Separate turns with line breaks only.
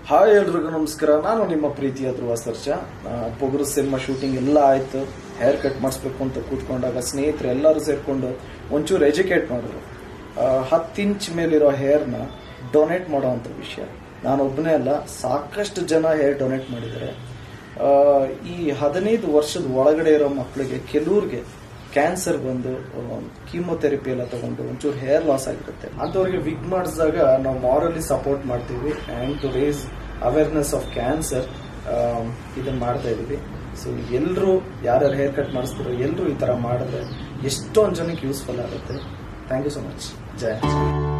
hi ಎಲ್ರಿಗೂ ನಮಸ್ಕಾರ ನಾನು ನಿಮ್ಮ ಪ್ರೀತಿಯ ಧ್ರುವ ಸರ್ಜ ಪೊಗರು ಸಿನಿಮಾ ಶೂಟಿಂಗ್ ಎಲ್ಲ ಆಯ್ತು ಹೇರ್ ಕಟ್ ಮಾಡಿಸ್ಬೇಕು ಅಂತ ಕೂತ್ಕೊಂಡಾಗ ಸ್ನೇಹಿತರು ಎಲ್ಲರೂ ಸೇರ್ಕೊಂಡು ಒಂಚೂರು ಎಜುಕೇಟ್ ಮಾಡಿದ್ರು ಹತ್ತು ಇಂಚ್ ಮೇಲಿರೋ ಹೇರ್ನ ಡೊನೇಟ್ ಮಾಡೋವಂಥ ವಿಷಯ ನಾನು ಒಬ್ಬನೇ ಅಲ್ಲ ಸಾಕಷ್ಟು ಜನ ಹೇರ್ ಡೊನೇಟ್ ಮಾಡಿದ್ದಾರೆ ಆ, ಈ ಹದಿನೈದು ವರ್ಷದ ಒಳಗಡೆ ಇರೋ ಮಕ್ಕಳಿಗೆ ಕೆಲವ್ರಿಗೆ ಕ್ಯಾನ್ಸರ್ ಬಂದು ಕೀಮೋಥೆರಪಿ ಎಲ್ಲ ತಗೊಂಡು ಒಂಚೂರು ಹೇರ್ ಲಾಸ್ ಆಗಿರುತ್ತೆ ಅಂಥವ್ರಿಗೆ ವಿಗ್ ಮಾಡಿಸಿದಾಗ ನಾವು ಮಾರಲಿ ಸಪೋರ್ಟ್ ಮಾಡ್ತೀವಿ and to raise awareness of cancer ಇದನ್ನ ಮಾಡ್ತಾ ಇದೀವಿ ಸೊ ಎಲ್ಲರೂ ಯಾರ್ಯಾರು ಹೇರ್ ಕಟ್ ಮಾಡಿಸ್ತಾರೋ ಎಲ್ಲರೂ ಈ ಥರ ಮಾಡಿದ್ರೆ ಎಷ್ಟೊಂದು ಜನಕ್ಕೆ ಯೂಸ್ಫುಲ್ ಆಗುತ್ತೆ thank you so much Jaya